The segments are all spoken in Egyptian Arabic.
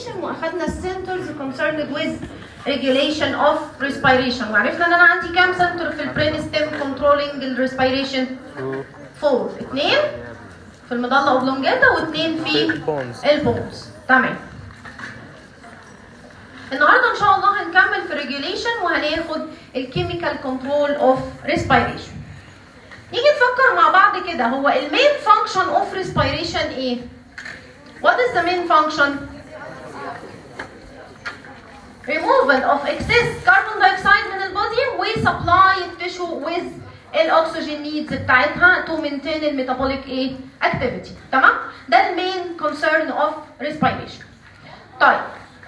respiration واخدنا السنترز concerned with regulation of respiration وعرفنا ان انا عندي كام سنتر في البرين ستيم controlling الريسبيريشن فور اثنين في المضله اوبلونجاتا واثنين في البونز. البونز تمام النهارده ان شاء الله هنكمل في ريجوليشن وهناخد الكيميكال كنترول اوف ريسبيريشن نيجي نفكر مع بعض كده هو المين فانكشن اوف ريسبيريشن ايه what is the main function removal of excess carbon dioxide من البودي وsupply التشو with الاكسجين نيدز بتاعتها to maintain الميتابوليك ايه activity تمام ده المين concern of respiration طيب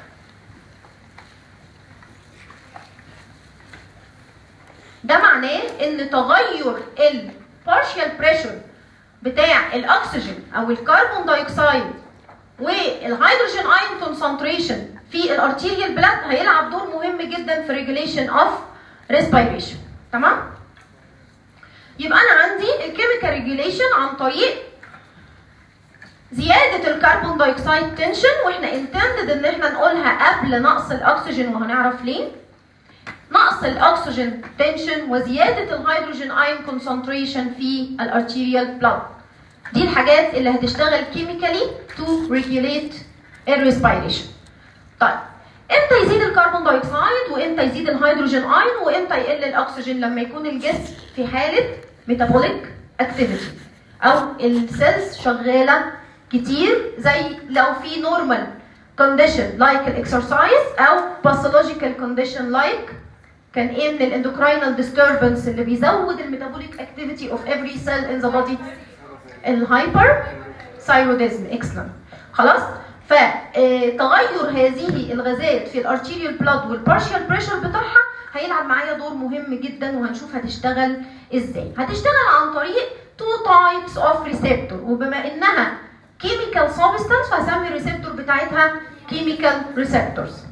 ده معناه ان تغير ال partial pressure بتاع الاكسجين او الكربون دايوكسيد والهيدروجين ايون كونسنتريشن في الارتيريال بلاد هيلعب دور مهم جدا في ريجوليشن اوف ريسبيريشن تمام يبقى انا عندي الكيميكال ريجوليشن عن طريق زياده الكربون دايوكسيد تنشن واحنا انتندد ان احنا نقولها قبل نقص الاكسجين وهنعرف ليه نقص الاكسجين تنشن وزياده الهيدروجين ايون كونسنتريشن في الارتيريال بلاد دي الحاجات اللي هتشتغل كيميكالي تو ريجوليت الريسبيريشن طيب امتى يزيد الكربون دايوكسيد وامتى يزيد الهيدروجين ايون وامتى يقل الاكسجين لما يكون الجسم في حاله ميتابوليك اكتيفيتي او السيلز شغاله كتير زي لو في نورمال كونديشن لايك الاكسرسايز او باثولوجيكال كونديشن لايك كان ايه من الاندوكراينال ديستربنس اللي بيزود الميتابوليك اكتيفيتي اوف every cell in the body الهايبر ثايروديزم اكسلنت خلاص فتغير هذه الغازات في الارتيريال بلاد والبارشال بريشر بتاعها هيلعب معايا دور مهم جدا وهنشوف هتشتغل ازاي هتشتغل عن طريق تو تايبس اوف ريسبتور وبما انها كيميكال سبستانس فهسمي الريسبتور بتاعتها كيميكال ريسبتورز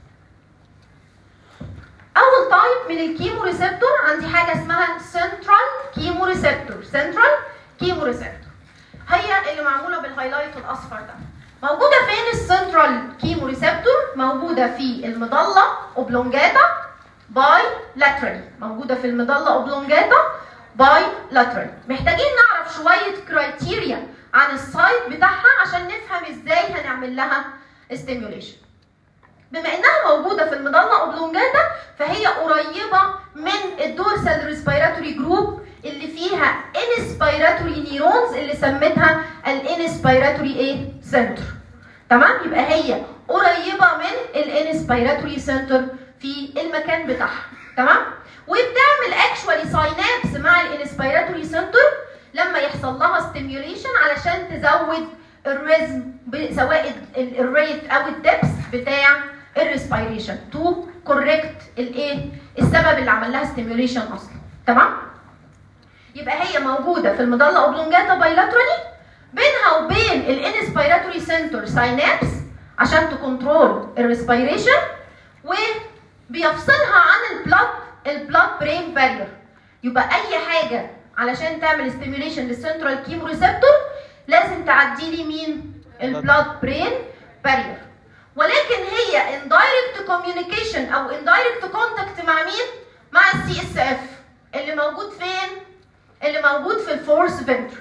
اول تايب من الكيمو ريسبتور عندي حاجه اسمها سنترال كيمو ريسبتور سنترال كيمو ريسبتور هي اللي معموله بالهايلايت الاصفر ده موجوده فين السنترال كيمو ريسبتور موجوده في المضله اوبلونجاتا باي لاترالي موجوده في المضله اوبلونجاتا باي لاترالي محتاجين نعرف شويه كرايتيريا عن السايت بتاعها عشان نفهم ازاي هنعمل لها ستيميوليشن بما انها موجوده في المضله اوبلونجاتا فهي قريبه من الدورسال ريسبيراتوري جروب اللي فيها انسبيراتوري نيرونز اللي سميتها الانسبيراتوري ايه سنتر تمام يبقى هي قريبه من الانسبيراتوري سنتر في المكان بتاعها تمام وبتعمل اكشوالي ساينابس مع الانسبيراتوري سنتر لما يحصل لها ستيميوليشن علشان تزود الريزم ب- سواء ال- الريت او الدبس بتاع الريسبيريشن تو كوريكت الايه السبب اللي عمل لها ستيميوليشن اصلا تمام يبقى هي موجوده في المضله اوبلونجاتا بايلاترالي بينها وبين الانسبيراتوري سنتر ساينابس عشان تكنترول الريسبيريشن وبيفصلها عن البلاد البلاد برين بارير يبقى اي حاجه علشان تعمل ستيميوليشن للسنترال كيمو ريسبتور لازم تعدي لي مين البلاد برين بارير ولكن هي indirect communication او indirect contact مع مين مع السي اس اف اللي موجود فين اللي موجود في الفورس فنتركل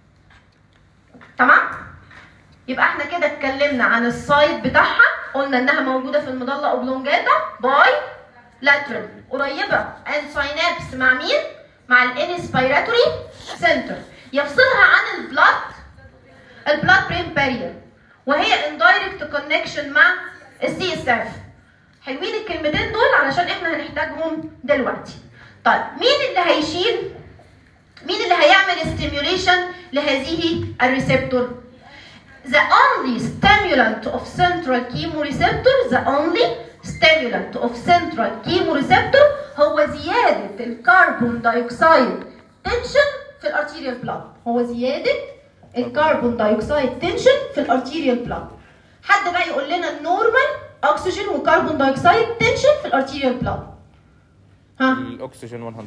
تمام يبقى احنا كده اتكلمنا عن السايد بتاعها قلنا انها موجوده في المضله اوبلونجاتا باي لاترال قريبه ان ساينابس مع مين مع الانسبيراتوري سنتر يفصلها عن البلاد البلاد برين بارير وهي اندايركت كونكشن مع السي اس اف حلوين الكلمتين دول علشان احنا هنحتاجهم دلوقتي طيب مين اللي هيشيل مين اللي هيعمل ستيميوليشن لهذه الريسبتور the only stimulant of central chemoreceptor the only stimulant of central chemoreceptor هو زيادة الكربون دايوكسيد تنشن في الارتيريال بلاد هو زيادة الكربون دايوكسيد تنشن في الارتيريال بلاد حد بقى يقول لنا النورمال اكسجين وكربون دايوكسيد تنشن في الارتيريال بلاد ها الاكسجين 100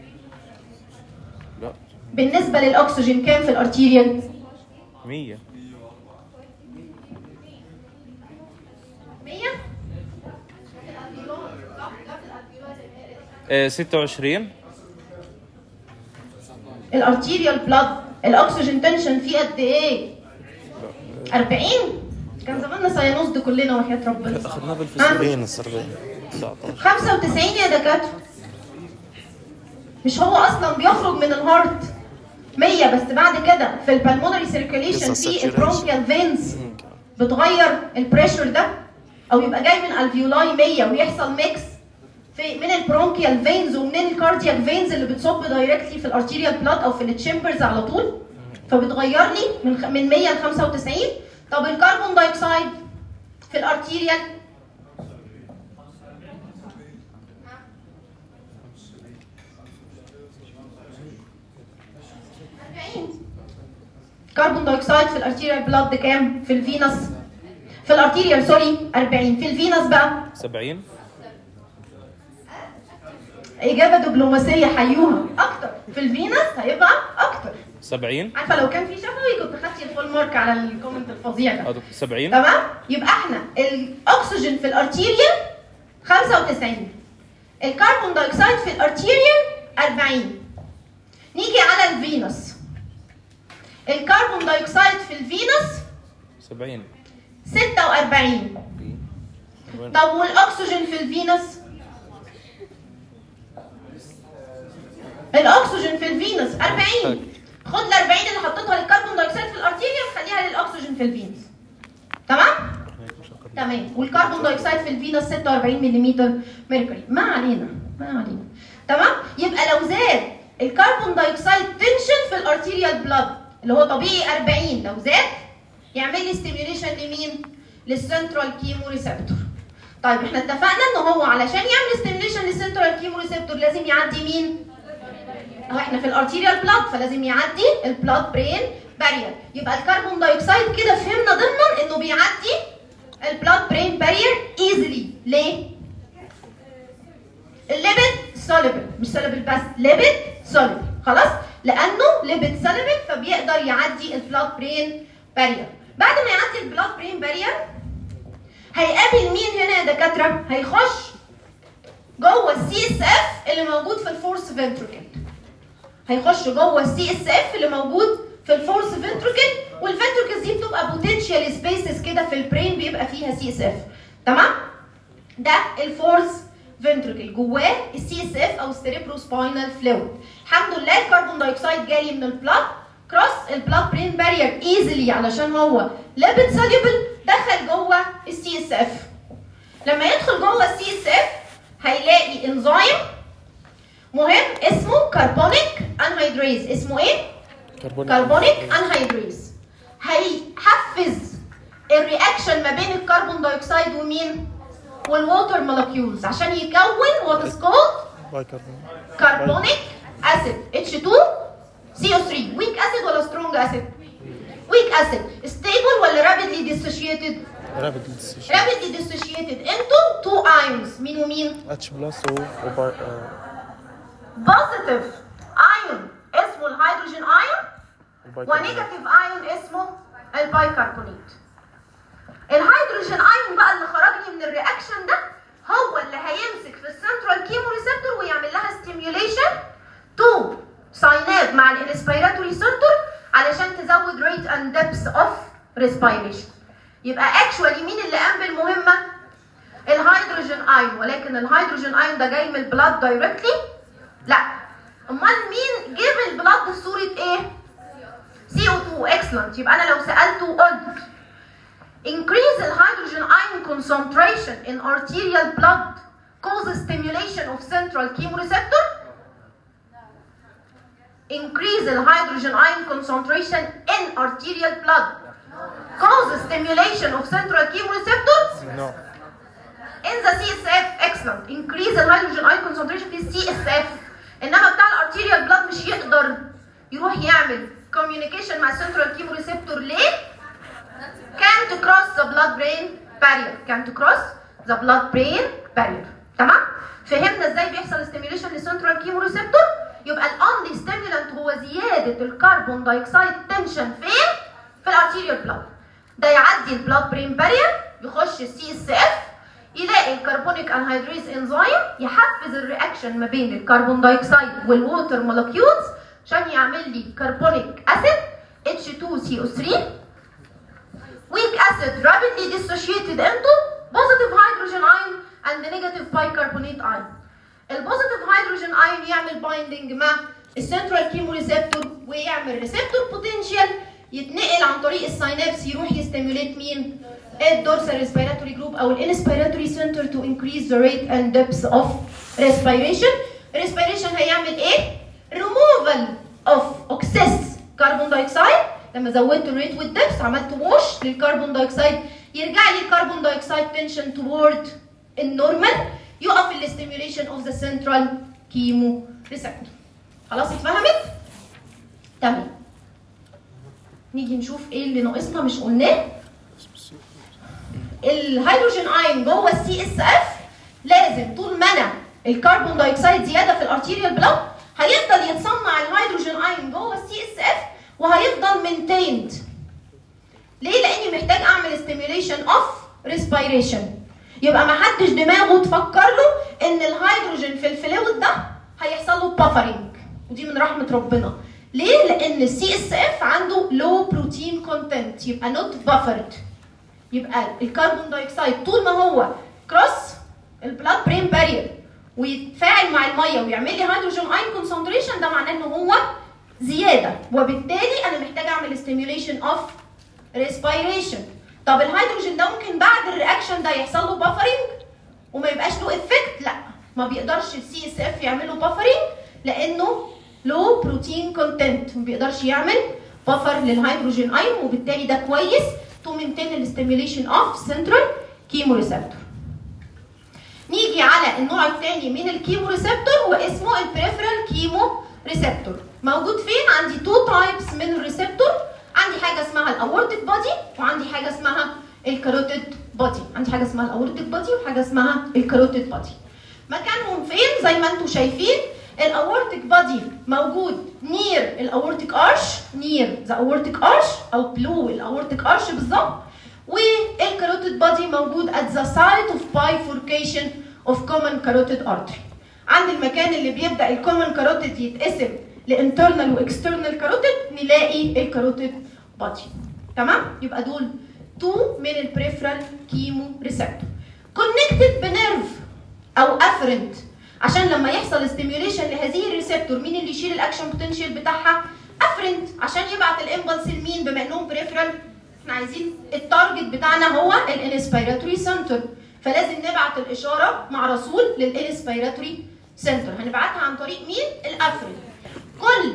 لا بالنسبة للاكسجين كام في الارتيريال 100 آه، 26 الارتيريال بلاد الاكسجين تنشن فيه قد ايه 40 كان زماننا ساينوزد كلنا وحياه ربنا اخذناه ها؟ بالفيزياء 40 40 19 95 يا دكاتره مش هو اصلا بيخرج من الهارت 100 بس بعد كده في البلمونري سيركيليشن لسه في saturation. البرونكيال فينز بتغير البريشر ده او يبقى جاي من الفيولاي 100 ويحصل ميكس في من البرونكيال فينز ومن الكاردياك فينز اللي بتصب دايركتلي في الارتيريال بلاد او في التشامبرز على طول فبتغير لي من خ- من 100 ل 95 طب الكربون دايوكسيد في الارتيريال كربون دايوكسيد في الارتيريال بلاد كام في الفينس في الارتيريال سوري 40 في الفينس بقى 70 اجابه دبلوماسيه حيوها اكتر في الفينس هيبقى اكتر 70 عارفه لو كان في شفوي كنت خدتي الفول مارك على الكومنت الفظيع ده اه دكتور 70 تمام يبقى احنا الاكسجين في الارتيريال 95 الكربون دايوكسيد في الارتيريال 40 نيجي على الفينس الكربون دايوكسيد في الفينس 70 46 وين؟ طب والاكسجين في الفينس الاكسجين في الفينس 40 خد ال 40 اللي حطيتها للكربون دايوكسيد في الارتيريا وخليها للاكسجين في الفينس تمام تمام والكربون دايوكسيد في الفينس 46 ملم ميركوري ما علينا ما علينا تمام يبقى لو زاد الكربون دايوكسيد تنشن في الارتيريال بلاد اللي هو طبيعي 40 لو زاد يعمل لي ستيميوليشن لمين للسنترال كيمو ريسبتور طيب احنا اتفقنا ان هو علشان يعمل ستيميوليشن للسنترال كيمو ريسبتور لازم يعدي مين اهو احنا في الارتيريال بلاد فلازم يعدي البلاد برين بارير يبقى الكربون دايوكسيد كده فهمنا ضمنا انه بيعدي البلاد برين بارير ايزلي ليه الليبيد سوليبل مش سوليبل بس ليبيد سوليبل خلاص لانه ليبيد سوليبل فبيقدر يعدي البلاد برين بارير بعد ما يعدي البلاد برين بارير هيقابل مين هنا يا دكاتره هيخش جوه السي اس اف اللي موجود في الفورس فنتركل هيخش جوه السي اس اف اللي موجود في الفورس فنتركل والفنتركلز دي بتبقى بوتنشال سبيسز كده في البرين بيبقى فيها سي اس اف تمام ده الفورس فنتركل جواه السي اس اف او السيريبرو سباينال فلويد الحمد لله الكربون دايوكسيد جالي من البلاد كروس البلاد برين بارير ايزلي علشان هو ليبيد سوليبل دخل جوه السي اس اف لما يدخل جوه السي اس اف هيلاقي انزيم مهم اسمه كربونيك انهيدريز اسمه ايه كربونيك انهيدريز هيحفز الرياكشن ما بين الكربون دايوكسيد ومين والووتر مولكيولز عشان يكون وات از كولد بايكربون كربونيك اسيد H2 CO3 ويك اسيد ولا سترونج اسيد ويك اسيد ستيبل ولا رابيدلي dissociated رابد ديسيشن رابيدلي dissociated into two ions مين ومين اتش بلس و وباي بوزيتيف ايون اسمه الهيدروجين ايون ونيجاتيف ايون اسمه البايكربونات الهيدروجين ايون بقى اللي خرج لي من الرياكشن ده هو اللي هيمسك في السنترال كيمو ريسبتور ويعمل لها ستيميوليشن تو سايناب مع الانسبيراتوري سنتر علشان تزود ريت اند ديبث اوف ريسبيريشن يبقى اكشوالي مين اللي قام بالمهمه الهيدروجين ايون ولكن الهيدروجين ايون ده جاي من البلاد دايركتلي لا امال مين جيب البلاد بصوره ايه CO2 excellent يبقى انا لو سالته قلت increase the hydrogen ion concentration in arterial blood causes stimulation of central chemoreceptor increase the hydrogen ion concentration in arterial blood causes stimulation of central chemoreceptor نو in the CSF excellent increase the hydrogen ion concentration في السي اس اف انما بتاع الارتيريال بلاد مش يقدر يروح يعمل communication مع central chemoreceptor ليه؟ can't cross the blood brain barrier can't cross the blood brain barrier تمام؟ فهمنا ازاي بيحصل stimulation للسنترال كيموريسبتور يبقى الاونلي ستيمولانت هو زياده الكربون دايوكسيد تنشن فين؟ في الارتيريال بلاد ده يعدي البلاد برين بارير يخش السي اس اف يلاقي يلاقي الكربونيك انهيدريز انزيم يحفز الرياكشن ما بين الكربون دايوكسيد والووتر مولكيولز عشان يعمل لي كربونيك اسيد H2CO3 weak acid rapidly dissociated into positive hydrogen ion and negative bicarbonate ion. البوزيتيف هيدروجين ايون يعمل بايندنج مع السنترال كيمو ريسبتور ويعمل ريسبتور بوتنشال يتنقل عن طريق الساينابس يروح يستيموليت مين؟ الدورسال ريسبيراتوري جروب او الانسبيراتوري سنتر تو انكريز ذا ريت اند depth اوف respiration. respiration هيعمل ايه؟ removal of excess كربون دايوكسيد لما زودت الريت والدبس عملت ووش للكربون دايوكسيد يرجع لي الكربون دايوكسيد تنشن تورد النورمال يقف الاستيميوليشن اوف ذا سنترال كيمو ريسبتور خلاص اتفهمت؟ تمام نيجي نشوف ايه اللي ناقصنا مش قلناه الهيدروجين ايون جوه السي اس اف لازم طول ما انا الكربون دايوكسيد زياده في الارتيريال بلاد هيفضل يتصنع الهيدروجين ايون جوه السي اس اف وهيفضل مينتيند ليه لاني محتاج اعمل ستيميوليشن اوف ريسبيريشن يبقى ما حدش دماغه تفكر له ان الهيدروجين في الفلويد ده هيحصل له بافرنج ودي من رحمه ربنا ليه لان السي اس اف عنده لو بروتين كونتنت يبقى نوت بافرد يبقى الكربون دايوكسيد طول ما هو كروس البلاد برين بارير ويتفاعل مع الميه ويعمل لي هيدروجين اين كونسنتريشن ده معناه ان هو زياده وبالتالي انا محتاج اعمل ستيميوليشن اوف ريسبيريشن طب الهيدروجين ده ممكن بعد الرياكشن ده يحصل له بافرنج وما يبقاش له افكت لا ما بيقدرش السي اس اف يعمل له بافرنج لانه لو بروتين كونتنت ما بيقدرش يعمل بفر للهيدروجين ايون وبالتالي ده كويس تو مينتين الستيميوليشن اوف سنترال كيمو ريسبتور نيجي على النوع الثاني من الكيمو ريسبتور واسمه البريفرال كيمو ريسبتور موجود فين عندي تو تايبس من الريسبتور عندي حاجه اسمها الاورتيك بودي وعندي حاجه اسمها الكاروتيد بودي عندي حاجه اسمها الاورتيك بودي وحاجه اسمها الكاروتيد بودي مكانهم فين زي ما انتم شايفين الاورتيك بودي موجود نير الاورتيك ارش نير ذا اورتيك ارش او بلو الاورتيك ارش بالظبط والكاروتيد بودي موجود at the site of bifurcation of common carotid artery عند المكان اللي بيبدا الكومن كاروتيد يتقسم لانترنال واكسترنال كاروتيد نلاقي الكاروتيد بودي تمام يبقى دول تو من البريفرال كيمو ريسبتور كونكتد بنيرف او افرنت عشان لما يحصل ستيميوليشن لهذه الريسبتور مين اللي يشيل الاكشن بوتنشال بتاعها افرنت عشان يبعت الامبلس لمين بما انهم بريفرال احنا عايزين التارجت بتاعنا هو الانسبيراتوري سنتر فلازم نبعت الاشاره مع رسول للانسبيراتوري سنتر هنبعتها عن طريق مين الافرنت كل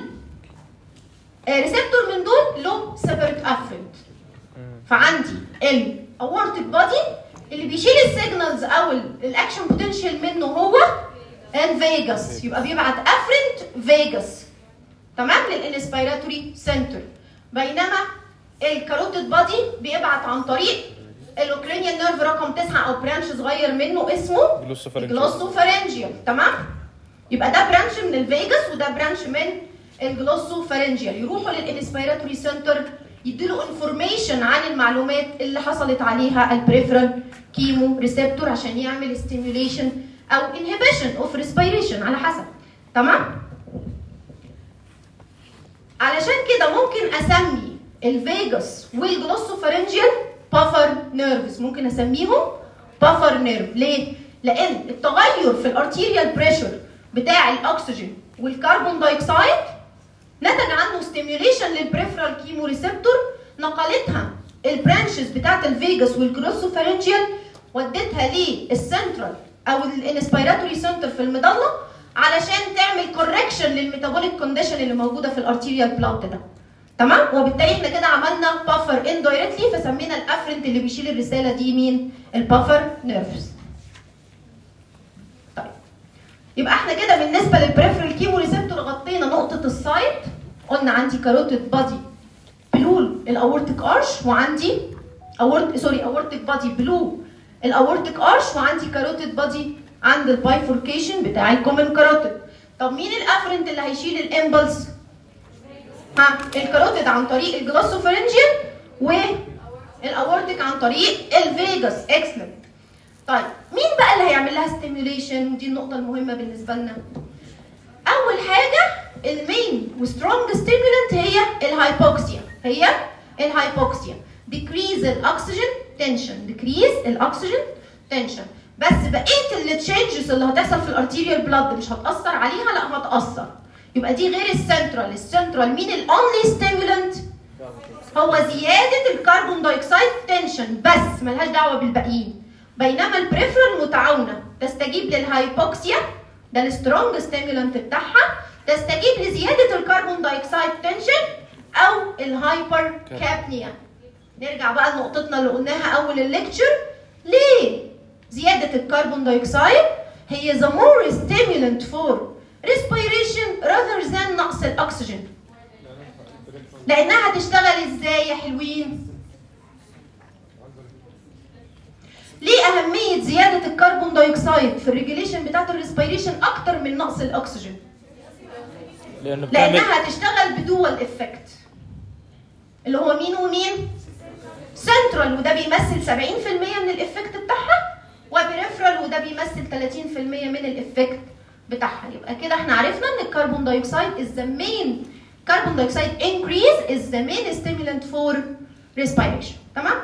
ريسبتور من دول له سيبريت افرنت فعندي الاورتيك بودي اللي بيشيل السيجنالز او الاكشن بوتنشال منه هو الفيجاس يبقى بيبعت افرنت فيجاس تمام للانسبيراتوري سنتر بينما الكاروتيد بودي بيبعت عن طريق الاوكرينيان نيرف رقم 9 او برانش صغير منه اسمه جلوسوفارنجيال. جلوسوفارنجيال تمام يبقى ده برانش من الفيجاس وده برانش من الجلوسوفارنجيال يروحوا للانسبيراتوري سنتر يديله انفورميشن عن المعلومات اللي حصلت عليها البريفرال كيمو ريسبتور عشان يعمل ستيميوليشن او انهبيشن اوف ريسبيريشن على حسب تمام علشان كده ممكن اسمي الفيجاس والجلوسوفارنجيال بافر نيرفز ممكن اسميهم بافر نيرف ليه؟ لان التغير في الارتيريال بريشر بتاع الاكسجين والكربون دايوكسيد نتج عنه ستيميوليشن للبريفرال كيمو ريسبتور نقلتها البرانشز بتاعت الفيجاس والجلوسوفارنجيال ودتها للسنترال او الانسبيراتوري سنتر في المضله علشان تعمل كوركشن للميتابوليك كونديشن اللي موجوده في الارتيريال بلاد ده تمام وبالتالي احنا كده عملنا بافر اندايركتلي فسمينا الافرنت اللي بيشيل الرساله دي مين البافر نيرفز طيب يبقى احنا كده بالنسبه للبريفرال كيمو ريسبتور غطينا نقطه السايت قلنا عندي كاروتيد بادي بلو الاورتيك ارش وعندي اورت سوري اورتيك بادي بلو الاورتيك ارش وعندي كاروتيد بادي عند البايفوركيشن بتاع الكومن كاروتيد طب مين الافرنت اللي هيشيل الامبلس ها الكاروتيد عن طريق الجلوسوفرنجيال والاورتيك عن طريق الفيجاس اكسلنت طيب مين بقى اللي هيعمل لها ستيميوليشن ودي النقطه المهمه بالنسبه لنا اول حاجه المين وسترونج ستيمولنت هي الهايبوكسيا هي الهايبوكسيا decrease الاكسجين تنشن decrease الاكسجين تنشن بس بقيه التشينجز اللي هتحصل في الارتيريال بلاد مش هتاثر عليها لا هتاثر يبقى دي غير السنترال السنترال مين الاونلي ستيمولنت هو زياده الكربون دايوكسيد تنشن بس ملهاش دعوه بالباقيين بينما البريفرال متعاونه تستجيب للهايبوكسيا ده السترونج ستيمولنت بتاعها تستجيب لزياده الكربون دايوكسيد تنشن او الهايبر كابنيا نرجع بقى لنقطتنا اللي قلناها اول الليكتشر ليه زياده الكربون دايوكسيد هي the more stimulant for respiration rather than نقص الاكسجين لانها هتشتغل ازاي يا حلوين ليه اهميه زياده الكربون دايوكسيد في الريجوليشن بتاعه الريسبيريشن اكتر من نقص الاكسجين لانه بتعمل لانها هتشتغل بدول افكت اللي هو مين ومين سنترال وده بيمثل 70% من الافكت بتاعها وبريفرال وده بيمثل 30% من الافكت بتاعها يبقى كده احنا عرفنا ان الكربون دايوكسيد is the main carbon dioxide increase is the main stimulant for respiration تمام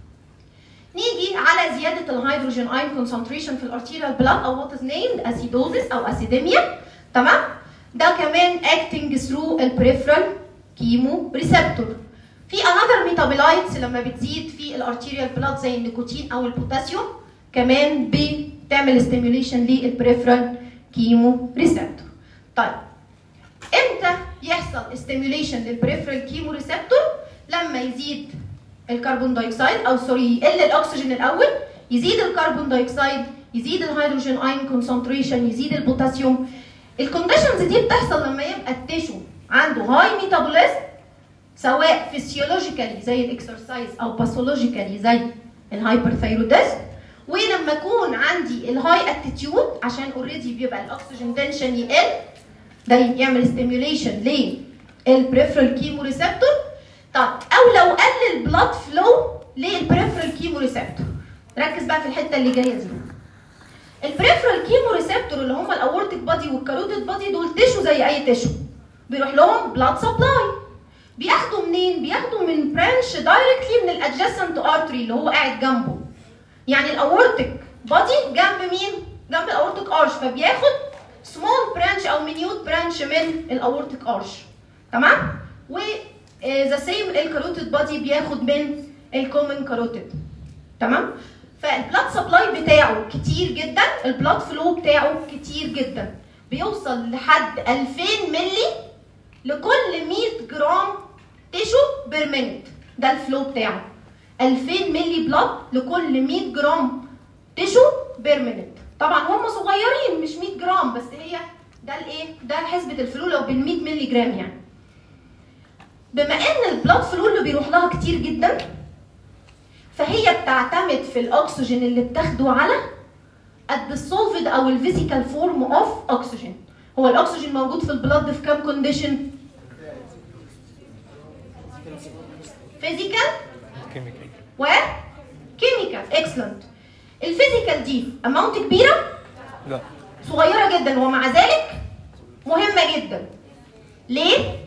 نيجي على زيادة الهيدروجين ايون كونسنتريشن في الارتيريال بلاد او وات از نيمد اسيدوزس او اسيديميا تمام ده كمان acting through البريفرال كيمو ريسبتور في another metabolites لما بتزيد في الارتيريال بلاد زي النيكوتين او البوتاسيوم كمان بتعمل ستيميوليشن للبريفرال كيمو ريسبتور طيب امتى يحصل ستيميوليشن للبريفرال كيمو ريسبتور لما يزيد الكربون دايوكسيد او سوري يقل الاكسجين الاول يزيد الكربون دايوكسيد يزيد الهيدروجين ايون كونسنتريشن يزيد البوتاسيوم الكونديشنز دي بتحصل لما يبقى التيشو عنده هاي ميتابوليزم سواء فيسيولوجيكالي زي الاكسرسايز او باثولوجيكالي زي الهايبرثايروديزم ولما اكون عندي الهاي اتيتيود عشان اوريدي بيبقى الاكسجين تنشن يقل ده يعمل ستيميوليشن للبريفرال كيمو ريسبتور طب او لو قل البلاد فلو للبريفرال كيمو ريسبتور ركز بقى في الحته اللي جايه دي البريفرال كيمو ريسبتور اللي هم الاورتيك بادي والكاروتيد بادي دول تيشو زي اي تيشو بيروح لهم بلاد سبلاي بياخدوا منين بياخدوا من برانش دايركتلي من الادجاسنت ارتري اللي هو قاعد جنبه يعني الاورتيك بادي جنب مين جنب الاورتيك ارش فبياخد سمول برانش او مينيوت برانش من الاورتيك ارش تمام و ذا سيم الكاروتيد بادي بياخد من الكومن كاروتيد تمام فالبلاد سبلاي بتاعه كتير جدا البلاد فلو بتاعه كتير جدا بيوصل لحد 2000 ملي لكل 100 جرام تيشو بير مينت ده الفلو بتاعه 2000 ملي بلاد لكل 100 جرام تيشو بير مينت طبعا هم صغيرين مش 100 جرام بس هي ده الايه ده حسبه الفلو لو بال 100 ملي جرام يعني بما ان البلاد فلو اللي بيروح لها كتير جدا فهي بتعتمد في الاكسجين اللي بتاخده على الديسولفد او الفيزيكال فورم اوف اكسجين هو الاكسجين موجود في البلاد في كام كونديشن فيزيكال كيميكال وكيميكال اكسلنت الفيزيكال دي اماونت كبيره لا صغيره جدا ومع ذلك مهمه جدا ليه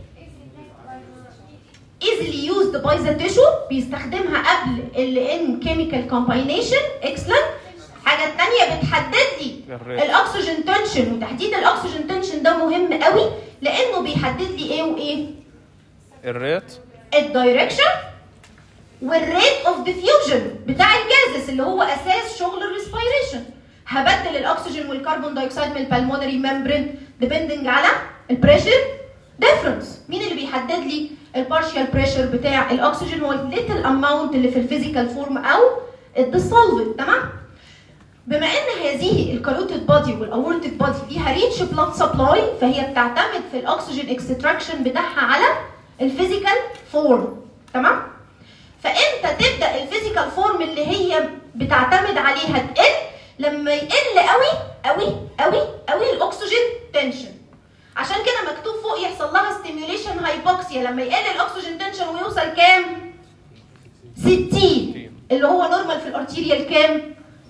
easily used by the tissue بيستخدمها قبل ال in chemical combination excellent حاجه تانية بتحدد لي الريت. الاكسجين تنشن وتحديد الاكسجين تنشن ده مهم قوي لانه بيحدد لي ايه وايه الريت الدايركشن والريت اوف ديفيوجن بتاع الجازس اللي هو اساس شغل الريسبيريشن هبدل الاكسجين والكربون دايوكسيد من البلمونري ممبرين ديبندنج على البريشر ديفرنس مين اللي بيحدد لي البارشال بريشر بتاع الاكسجين هو الليتل اماونت اللي في الفيزيكال فورم او الديسولفد تمام بما ان هذه الكاروتيد بادي والاورتيك بادي ليها ريتش بلاد سبلاي فهي بتعتمد في الاكسجين اكستراكشن بتاعها على الفيزيكال فورم تمام فامتى تبدا الفيزيكال فورم اللي هي بتعتمد عليها تقل لما يقل قوي قوي قوي قوي الاكسجين تنشن عشان كده مكتوب فوق يحصل لها ستيميوليشن هايبوكسيا لما يقل الاكسجين تنشن ويوصل كام 60 اللي هو نورمال في الارتيريال كام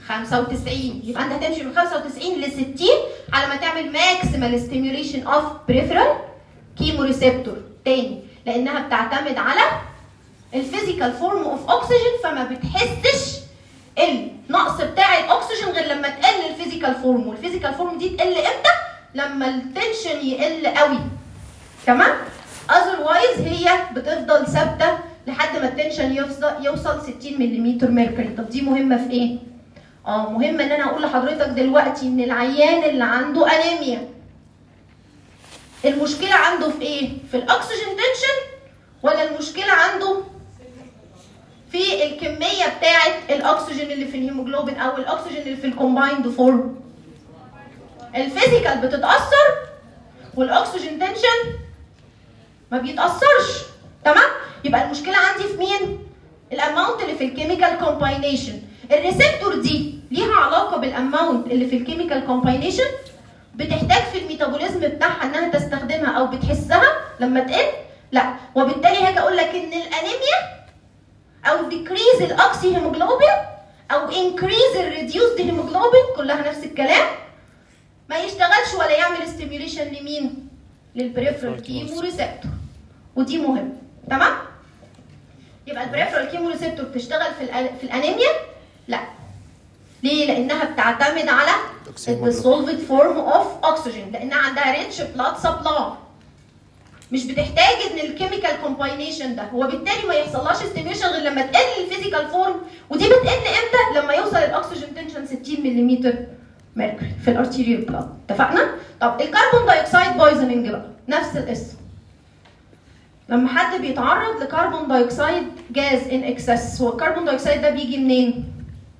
95 يبقى انت هتمشي من 95 ل 60 على ما تعمل ماكسيمال ستيميوليشن اوف بريفرال كيمو ريسبتور تاني لانها بتعتمد على الفيزيكال فورم اوف اوكسجين فما بتحسش النقص بتاع الاكسجين غير لما تقل الفيزيكال فورم والفيزيكال فورم دي تقل امتى لما التنشن يقل قوي تمام اذروايز هي بتفضل ثابته لحد ما التنشن يوصل يوصل 60 ملم ميركوري طب دي مهمه في ايه اه مهم ان انا اقول لحضرتك دلوقتي ان العيان اللي عنده انيميا المشكله عنده في ايه في الاكسجين تنشن ولا المشكله عنده في الكميه بتاعه الاكسجين اللي في الهيموجلوبين او الاكسجين اللي في الكومبايند فورم الفيزيكال بتتاثر والاكسجين تنشن ما بيتاثرش تمام يبقى المشكله عندي في مين الاماونت اللي في الكيميكال كومباينيشن الريسبتور دي ليها علاقه بالاماونت اللي في الكيميكال كومباينيشن بتحتاج في الميتابوليزم بتاعها انها تستخدمها او بتحسها لما تقل لا وبالتالي هاجي اقول لك ان الانيميا او decrease الاكسي هيموجلوبين او increase الريديوسد هيموجلوبين كلها نفس الكلام ما يشتغلش ولا يعمل ستيميوليشن لمين للبريفرال كيمو ريسبتور ودي مهم تمام يبقى البريفرال كيمو ريسبتور بتشتغل في الأ- في الانيميا لا ليه لانها بتعتمد على الديسولفد فورم اوف اوكسجين لانها عندها ريتش بلاد سبلاي مش بتحتاج ان الكيميكال كومباينيشن ده وبالتالي ما يحصلهاش ستيميوليشن غير لما تقل الفيزيكال فورم ودي بتقل امتى لما يوصل الاكسجين تنشن 60 ملم ميركوري في الارتيريال بلاد اتفقنا طب الكربون دايوكسيد بويزننج بقى نفس القصه لما حد بيتعرض لكربون دايوكسيد جاز ان اكسس هو الكربون دايوكسيد ده بيجي منين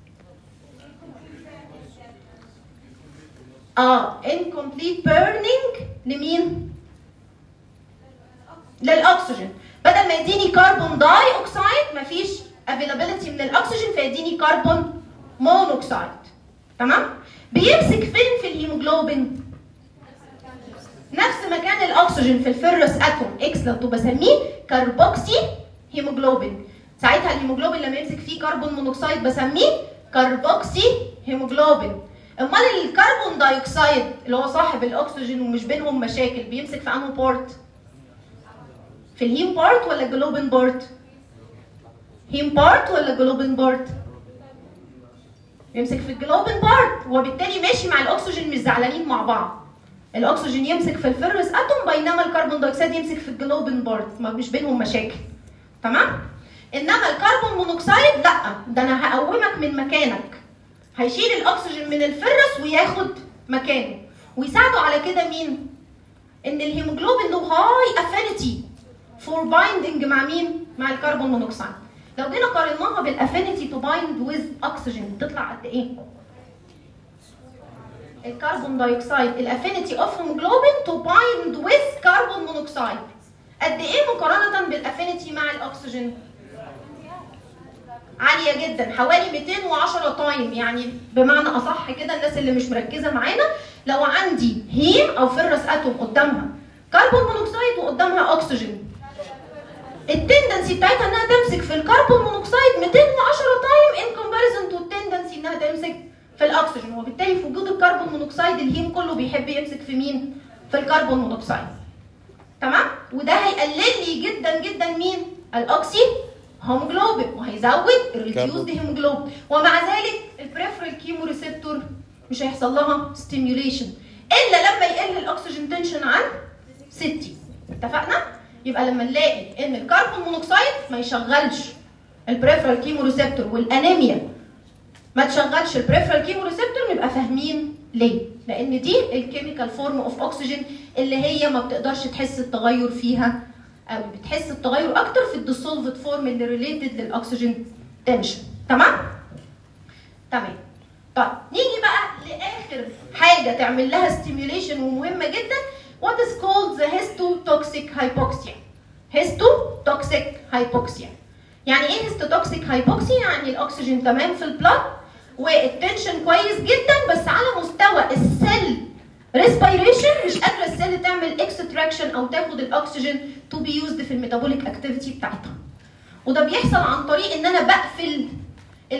اه incomplete burning لمين للاكسجين بدل ما يديني كربون داي اوكسايد مفيش افيلابيلتي من الاكسجين فيديني كربون مونوكسايد تمام بيمسك فين في الهيموجلوبين نفس مكان الاكسجين في الفيروس اتوم اكس لو بسميه كربوكسي هيموجلوبين ساعتها الهيموجلوبين لما يمسك فيه كربون مونوكسيد بسميه كربوكسي هيموجلوبين امال الكربون دايوكسيد اللي هو صاحب الاكسجين ومش بينهم مشاكل بيمسك في انه بورت في الهيم بارت ولا الجلوبين بارت هيم بارت ولا جلوبين بارت يمسك في الجلوبين بارت وبالتالي ماشي مع الاكسجين مش زعلانين مع بعض الاكسجين يمسك في الفيروس اتوم بينما الكربون دايوكسيد يمسك في الجلوبين بارت ما مش بينهم مشاكل تمام انما الكربون مونوكسيد لا ده انا هقومك من مكانك هيشيل الاكسجين من الفيروس وياخد مكانه ويساعده على كده مين ان الهيموجلوبين له هاي افينيتي فور بايندنج مع مين مع الكربون مونوكسيد لو جينا قارناها بالافينيتي تو بايند ويز اكسجين تطلع قد ايه الكربون دايوكسيد الافينيتي اوف هيموجلوبين تو بايند ويز كربون مونوكسيد قد ايه مقارنه بالافينيتي مع الاكسجين عاليه جدا حوالي 210 تايم يعني بمعنى اصح كده الناس اللي مش مركزه معانا لو عندي هيم او فيروس اتوم قدامها كربون مونوكسيد وقدامها اكسجين التندنسي بتاعتها انها تمسك في الكربون مونوكسيد 210 تايم ان كومباريزون تو التندنسي انها تمسك في الاكسجين وبالتالي في وجود الكربون مونوكسيد الهيم كله بيحب يمسك في مين في الكربون مونوكسيد تمام وده هيقلل لي جدا جدا مين الاكسي هيموجلوبين وهيزود الريديوزد هيموجلوبين ومع ذلك البريفرال كيمو ريسبتور مش هيحصل لها ستيميوليشن الا لما يقل الاكسجين تنشن عن 60 اتفقنا يبقى لما نلاقي ان الكربون مونوكسيد ما يشغلش البريفرال كيمو ريسبتور والانيميا ما تشغلش البريفرال كيمو ريسبتور نبقى فاهمين ليه لان دي الكيميكال فورم اوف اوكسجين اللي هي ما بتقدرش تحس التغير فيها او بتحس التغير اكتر في الديسولفد فورم اللي ريليتد للاكسجين تنشن تمام تمام طيب نيجي بقى لاخر حاجه تعمل لها ستيميوليشن ومهمه جدا what is called the histotoxic hypoxia histotoxic hypoxia يعني ايه histotoxic hypoxia يعني الاكسجين تمام في البلاد والتنشن كويس جدا بس على مستوى السيل respiration مش قادره السيل تعمل اكستراكشن او تاخد الاكسجين تو بي يوزد في الميتابوليك اكتيفيتي بتاعتها وده بيحصل عن طريق ان انا بقفل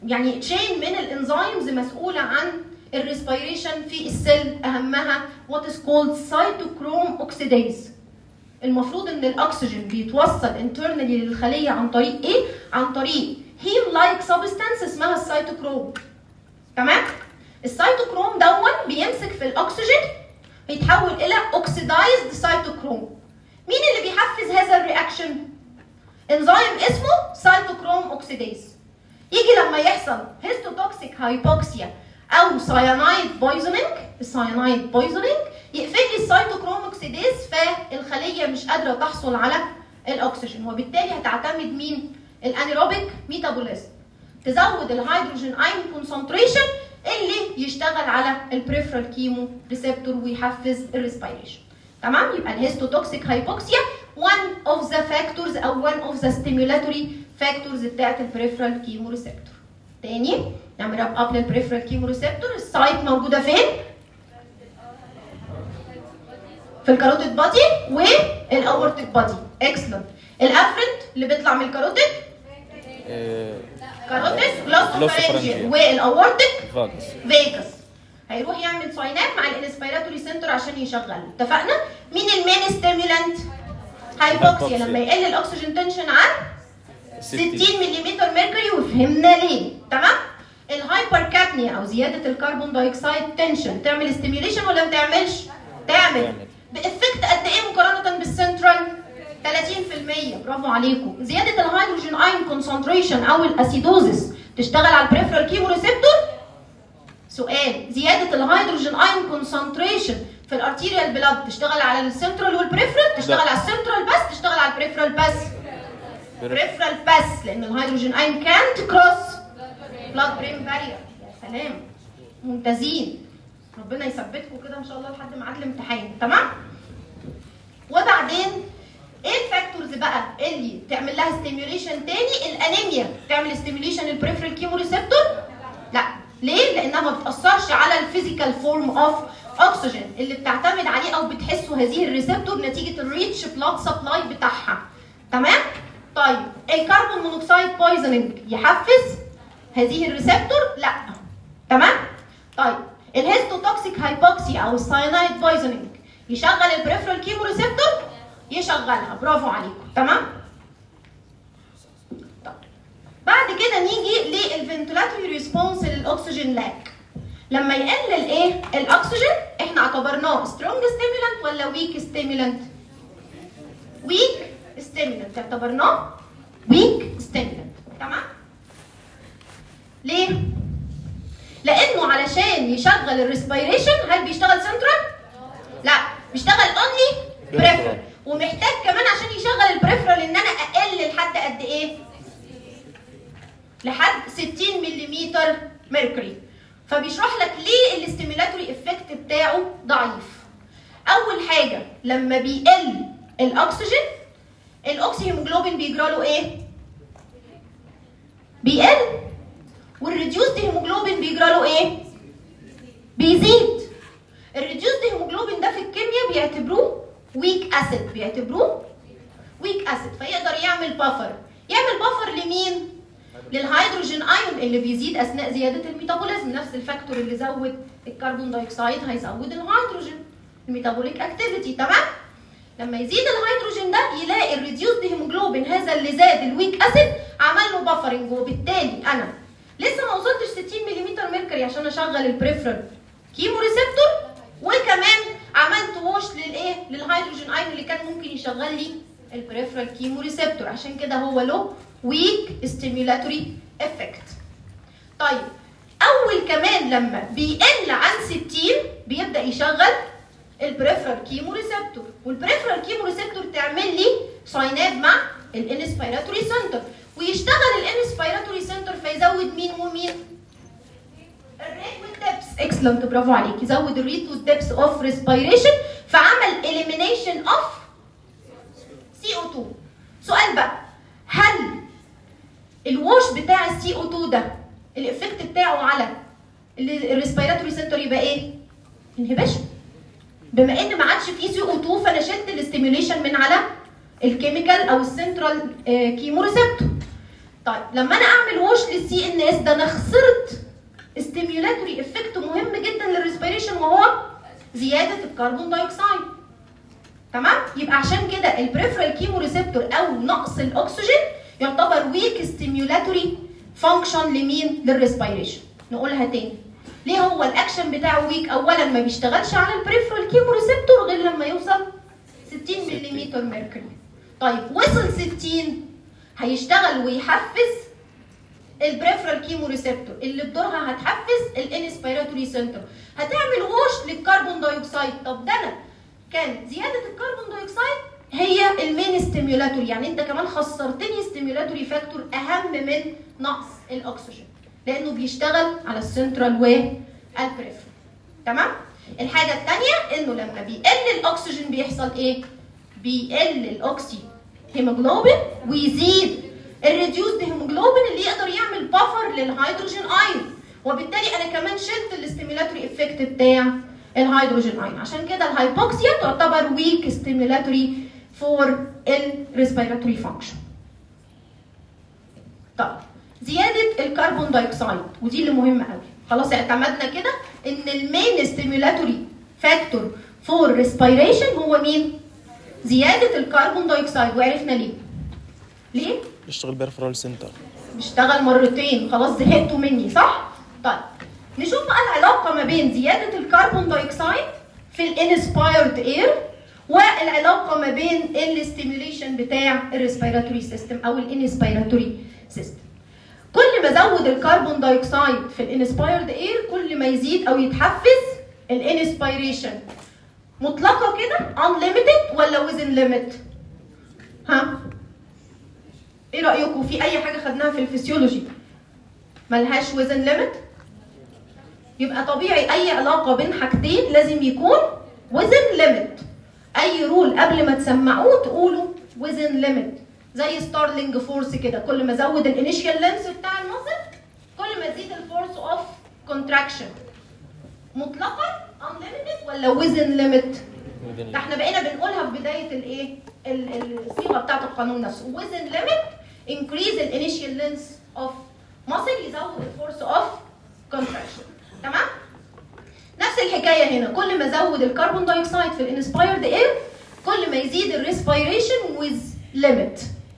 يعني تشين من الانزيمز مسؤوله عن الريسبيريشن في السيل اهمها وات از كولد سايتوكروم اوكسيديز المفروض ان الاكسجين بيتوصل انترنالي للخليه عن طريق ايه عن طريق هيم لايك سبستانس اسمها السيتوكروم تمام السيتوكروم دون بيمسك في الاكسجين يتحول الى اوكسيدايزد سيتوكروم مين اللي بيحفز هذا الرياكشن انزيم اسمه سيتوكروم اوكسيديز يجي لما يحصل هيستوتوكسيك هايبوكسيا او سايانايد بويزنينج السايانايد بويزنينج يقفل لي السيتوكروم اوكسيديز فالخليه مش قادره تحصل على الاكسجين وبالتالي هتعتمد مين الانيروبيك ميتابوليزم تزود الهيدروجين ايون كونسنتريشن اللي يشتغل على البريفرال كيمو ريسبتور ويحفز الريسبيريشن تمام يبقى الهيستوتوكسيك هايبوكسيا one of the factors او one of the stimulatory factors بتاعت البريفرال كيمو ريسبتور تاني نعمل اب اب للبريفرال كيمو ريسبتور السايت موجوده فين في الكاروتيد بادي والاورتيك بادي اكسلنت الافرنت اللي بيطلع من الكاروتيد آه، كاروتيد جلوسوفارنجيال Glossopharyngeal. والاورتيك فاجس فيجاس هيروح يعمل ساينات مع الانسبيراتوري سنتر عشان يشغل اتفقنا مين المين ستيمولانت هايبوكسيا هايبوكسيا. لما يقل الاكسجين تنشن عن 60 60 ملم ميركوري وفهمنا ليه تمام الهايبر كابنيا او زياده الكربون دايوكسيد تنشن تعمل ستيميوليشن ولا ما تعملش تعمل تعمل. بافكت قد ايه مقارنه بالسنترال 30% برافو عليكم زياده الهيدروجين ايون كونسنتريشن او الاسيدوزس تشتغل على البريفرال كيمو ريسبتور سؤال زياده الهيدروجين ايون كونسنتريشن في الارتيريال بلاد تشتغل على السنترال والبريفرال تشتغل على السنترال بس تشتغل على البريفرال بس بريفرال بس لان الهيدروجين ايون كانت كروس بلاد برين بارير يا سلام ممتازين ربنا يثبتكم كده ان شاء الله لحد ميعاد الامتحان تمام وبعدين ايه الفاكتورز بقى اللي تعمل لها ستيميوليشن تاني الانيميا تعمل ستيميوليشن البريفرال كيمو ريسبتور لا ليه لانها ما بتاثرش على الفيزيكال فورم اوف اوكسجين اللي بتعتمد عليه او بتحسه هذه الريسبتور نتيجه الريتش بلاد سبلاي بتاعها تمام طيب الكربون مونوكسيد بويزنينج يحفز هذه الريسبتور لا تمام طيب الهيستوتوكسيك هايبوكسي او الساينايد بويزنينج يشغل البريفرال كيمو ريسبتور يشغلها برافو عليكم تمام طيب. بعد كده نيجي للفنتولاتوري ريسبونس للاكسجين لاك لما يقل الايه الاكسجين احنا اعتبرناه سترونج ستيمولانت ولا ويك ستيمولانت ويك ستيمولانت اعتبرناه ويك ستيمولانت تمام ليه لانه علشان يشغل الريسبيريشن هل بيشتغل سنترال لا بيشتغل اونلي بريفرال ومحتاج كمان عشان يشغل البريفرال ان انا اقل لحد قد ايه لحد 60 ملم ميركوري فبيشرح لك ليه الاستيميلاتوري افكت بتاعه ضعيف اول حاجه لما بيقل الاكسجين الاكسي هيموجلوبين بيجرى له ايه بيقل والريديوسد هيموجلوبين بيجرى له ايه بيزيد الريديوسد هيموجلوبين ده في الكيمياء بيعتبروه ويك اسيد بيعتبروه ويك اسيد فيقدر يعمل بافر يعمل بافر لمين للهيدروجين ايون اللي بيزيد اثناء زياده الميتابوليزم نفس الفاكتور اللي زود الكربون دايوكسيد هيزود الهيدروجين الميتابوليك اكتيفيتي تمام لما يزيد الهيدروجين ده يلاقي الريديوسد هيموجلوبين هذا اللي زاد الويك اسيد عمل له بافرنج وبالتالي انا لسه ما وصلتش 60 ملم ميركوري عشان اشغل البريفرال كيمو ريسبتور وكمان عملت ووش للايه للهيدروجين ايون اللي كان ممكن يشغل لي البريفرال كيمو ريسبتور عشان كده هو له ويك ستيمولاتوري افكت طيب اول كمان لما بيقل عن 60 بيبدا يشغل البريفرال كيمو ريسبتور والبريفرال كيمو ريسبتور تعمل لي ساينات مع الانسبيراتوري سنتر ويشتغل الانسبيراتوري سنتر فيزود مين ومين الريت والدبس اكسلنت برافو عليك يزود الريت والدبس اوف ريسبيريشن فعمل اليمينيشن اوف سي او 2 سؤال بقى هل الوش بتاع السي او 2 ده الافكت بتاعه على الريسبيراتوري سنتر يبقى ايه؟ انهبيشن بما ان ما عادش فيه سي او 2 فانا شلت الاستيميوليشن من على الكيميكال او السنترال كيمو ريسبتور طيب لما انا اعمل ووش للسي ان اس ده انا خسرت ستيميولاتوري افكت مهم جدا للريسبيريشن وهو زياده الكربون دايوكسيد تمام يبقى عشان كده البريفرال كيمو ريسبتور او نقص الاكسجين يعتبر ويك ستيميولاتوري فانكشن لمين للريسبيريشن نقولها تاني ليه هو الاكشن بتاعه ويك اولا ما بيشتغلش على البريفرال كيمو ريسبتور غير لما يوصل 60 ملم ميركوري طيب وصل 60 هيشتغل ويحفز البريفرال كيمو ريسبتور اللي بدورها هتحفز الانسبيراتوري سنتر هتعمل ووش للكربون دايوكسيد طب ده انا كان زياده الكربون دايوكسيد هي المين ستيميولاتوري يعني انت كمان خسرتني ستيميولاتوري فاكتور اهم من نقص الاكسجين لانه بيشتغل على السنترال والبريفرال تمام الحاجه الثانيه انه لما بيقل الاكسجين بيحصل ايه بيقل الاكسي هيموجلوبين ويزيد الريديوسد هيموجلوبين اللي يقدر يعمل بافر للهيدروجين ايون وبالتالي انا كمان شلت الاستيميلاتوري افكت بتاع الهيدروجين ايون عشان كده الهايبوكسيا تعتبر ويك ستيميلاتوري فور الريسبيراتوري فانكشن طيب زياده الكربون دايوكسيد ودي اللي مهمه قوي خلاص اعتمدنا كده ان المين ستيميلاتوري فاكتور فور ريسبيريشن هو مين زياده الكربون دايوكسيد وعرفنا ليه ليه بيشتغل بيرفرال سنتر بيشتغل مرتين خلاص زهقتوا مني صح طيب نشوف بقى العلاقه ما بين زياده الكربون دايوكسيد في الانسبايرد اير والعلاقه ما بين الاستيميوليشن بتاع الريسبيراتوري سيستم او الانسبيراتوري سيستم كل ما ازود الكربون دايوكسيد في الانسبايرد اير كل ما يزيد او يتحفز الانسبيريشن مطلقه كده unlimited ولا within limit ها ايه رايكم في اي حاجه خدناها في الفسيولوجي ملهاش وزن ليميت يبقى طبيعي اي علاقه بين حاجتين لازم يكون وزن ليميت اي رول قبل ما تسمعوه تقولوا وزن ليميت زي ستارلينج فورس كده كل ما ازود الانيشيال لينس بتاع المصل كل ما تزيد الفورس اوف كونتراكشن مطلقا unlimited ولا وزن ليميت ده احنا بقينا بنقولها في بدايه الايه ال- الصيغه بتاعت القانون نفسه وزن ليميت increase the initial length of muscle يزود الفورس اوف contraction تمام نفس الحكايه هنا كل ما ازود الكربون دايوكسيد في الانسبايرد اير كل ما يزيد الريسبيريشن with limit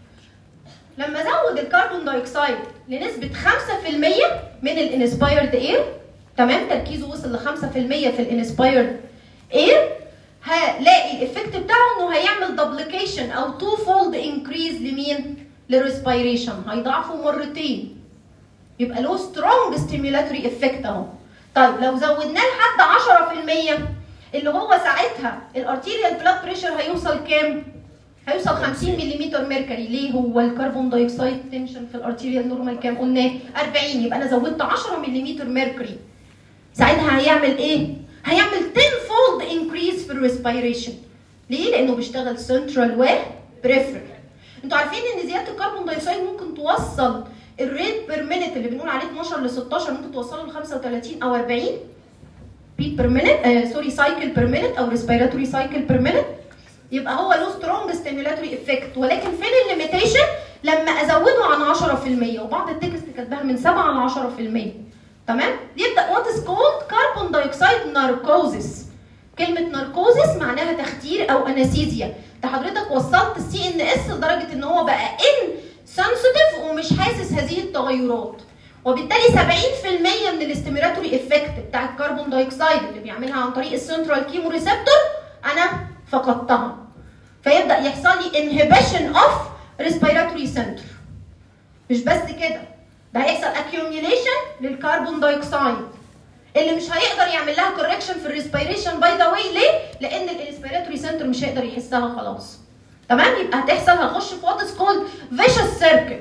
لما ازود الكربون دايوكسيد لنسبه 5% من الانسبايرد اير تمام تركيزه وصل ل 5% في الانسبايرد اير هلاقي الايفكت بتاعه انه هيعمل دوبليكيشن او تو فولد انكريز لمين؟ للريسبيريشن هيضاعفه مرتين يبقى له سترونج ستيميولاتوري افكت اهو طيب لو زودناه لحد 10% اللي هو ساعتها الارتيريال بلاد بريشر هيوصل كام؟ هيوصل 50 ملم ميركوري ليه هو الكربون دايوكسيد تنشن في الارتيريال نورمال كام قلنا 40 يبقى انا زودت 10 ملم ميركوري ساعتها هيعمل ايه؟ هيعمل 10 فولد انكريز في الريسبيريشن ليه؟ لانه بيشتغل سنترال وبريفرال انتوا عارفين ان زياده الكربون دايوكسيد ممكن توصل الريت بير مينيت اللي بنقول عليه 12 ل 16 ممكن توصله ل 35 او 40 بيت بير مينيت سوري سايكل بير مينيت او ريسبيراتوري سايكل بير مينيت يبقى هو له سترونج ستيميولاتوري افكت ولكن فين الليميتيشن لما ازوده عن 10% وبعض التكست كاتباها من 7 ل 10% تمام يبدا وات از كولد كربون دايوكسيد ناركوزيس كلمه ناركوزيس معناها تخدير او انستيزيا ده حضرتك وصلت السي ان اس لدرجه ان هو بقى ان سنسيتيف ومش حاسس هذه التغيرات وبالتالي 70% من الاستيميولاتوري افكت بتاع الكربون دايوكسيد اللي بيعملها عن طريق السنترال كيمو ريسبتور انا فقدتها فيبدا يحصل لي انهبيشن اوف ريسبيراتوري سنتر مش بس كده ده هيحصل accumulation للكربون دايوكسيد اللي مش هيقدر يعمل لها كوركشن في الريسبيريشن باي ذا واي ليه؟ لان الانسبيراتوري سنتر مش هيقدر يحسها خلاص تمام يبقى هتحصل هخش في وات از كولد فيشس سيركل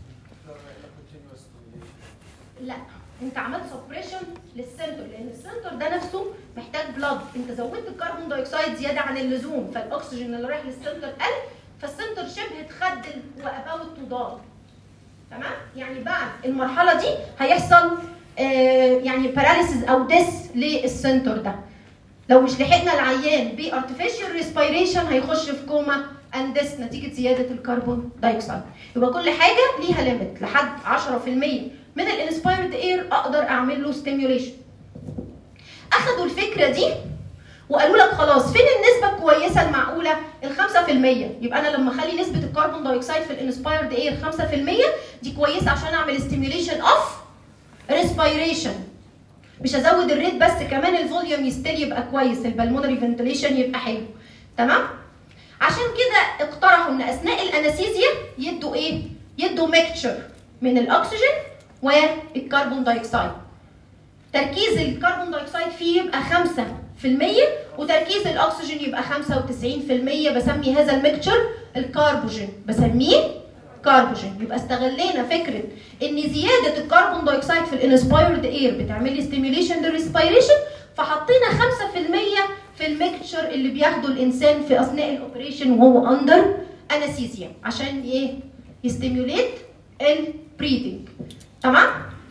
لا انت عملت سبريشن للسنتر لان السنتر ده نفسه محتاج بلاد انت زودت الكربون دايوكسيد زياده عن اللزوم فالاكسجين اللي رايح للسنتر قل فالسنتر شبه اتخدل واباوت تو دار تمام يعني بعد المرحله دي هيحصل آه يعني باراليسيس او ديس للسنتر ده لو مش لحقنا العيان بارتفيشال ريسبيريشن هيخش في كوما and this نتيجه زياده الكربون دايوكسيد يبقى كل حاجه ليها ليميت لحد 10% من الانسبايرد اير اقدر اعمل له ستيميوليشن اخدوا الفكره دي وقالوا لك خلاص فين النسبه الكويسه المعقوله ال 5% يبقى انا لما اخلي نسبه الكربون دايوكسيد في الانسبايرد اير 5% دي كويسه عشان اعمل ستيميوليشن اوف ريسبيريشن مش هزود الريت بس كمان الفوليوم يستيل يبقى كويس البلمونري فنتليشن يبقى حلو تمام عشان كده اقترحوا ان اثناء الانستيزيا يدوا ايه يدوا ميكتشر من الاكسجين والكربون دايوكسيد تركيز الكربون دايوكسيد فيه يبقى 5% وتركيز الاكسجين يبقى 95% بسمي هذا الميكتشر الكاربوجين بسميه كاربوجين يبقى استغلينا فكره ان زياده الكربون دايوكسيد في الانسبايرد اير بتعمل لي ستيميوليشن للريسبيريشن فحطينا 5% في الميكتشر اللي بياخده الانسان في اثناء الاوبريشن وهو اندر انستيزيا عشان ايه يستيميوليت البريدنج تمام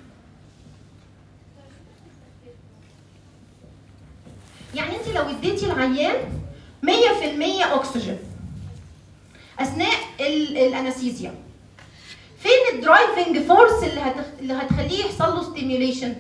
يعني انت لو اديتي العيان 100% اكسجين اثناء ال- الانستيزيا فين الدرايفنج فورس اللي هتخ... اللي هتخليه يحصل له ستيميوليشن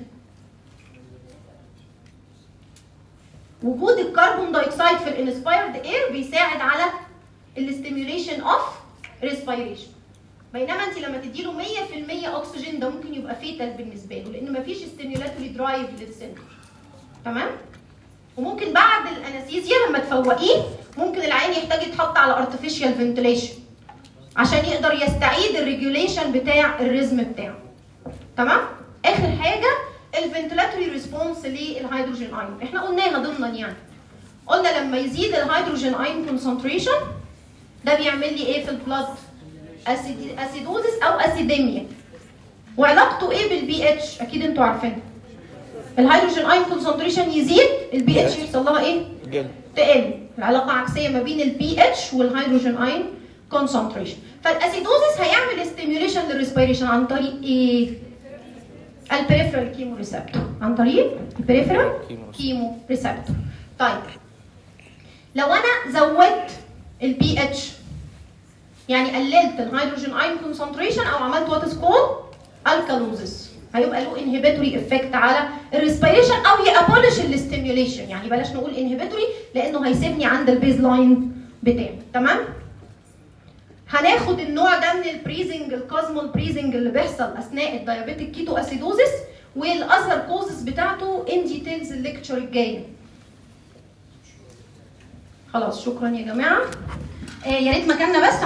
وجود الكربون دايوكسيد في الانسبايرد اير بيساعد على الاستيميوليشن اوف ريسبيريشن بينما انت لما تدي له 100% اكسجين ده ممكن يبقى فيتال بالنسبه له لان مفيش ستيميولاتوري درايف للسنتر تمام وممكن بعد الانستيزيا لما تفوقيه ممكن العين يحتاج يتحط على ارتفيشال فنتليشن عشان يقدر يستعيد الريجوليشن بتاع الريزم بتاعه تمام اخر حاجه الفنتلاتوري ريسبونس للهيدروجين ايون احنا قلناها ضمنا يعني قلنا لما يزيد الهيدروجين ايون كونسنتريشن ده بيعمل لي ايه في البلاد أسيد... اسيدوزس او اسيديميا وعلاقته ايه بالبي اتش اكيد انتوا عارفينها الهيدروجين ايون كونسنتريشن يزيد البي اتش يحصل لها ايه جلد تقل العلاقه عكسيه ما بين البي اتش والهيدروجين ايون كونسنتريشن فالاسيدوزس هيعمل ستيميوليشن للريسبيريشن عن طريق ايه البريفرال كيمو ريسبتور عن طريق البريفرال كيمو. كيمو ريسبتور طيب لو انا زودت البي اتش يعني قللت الهيدروجين ايون كونسنتريشن او عملت وات از كول الكالوزس هيبقى له انهبيتوري افكت على الريسبيريشن او يابولش الاستيميوليشن يعني بلاش نقول انهبيتوري لانه هيسيبني عند البيز لاين بتاعي تمام هناخد النوع ده من البريزنج الكازمول بريزنج اللي بيحصل اثناء الدايابيتيك كيتو اسيدوزس والاذر كوزز بتاعته ان ديتيلز الليكتشر الجايه خلاص شكرا يا جماعه آه يا ريت مكاننا بس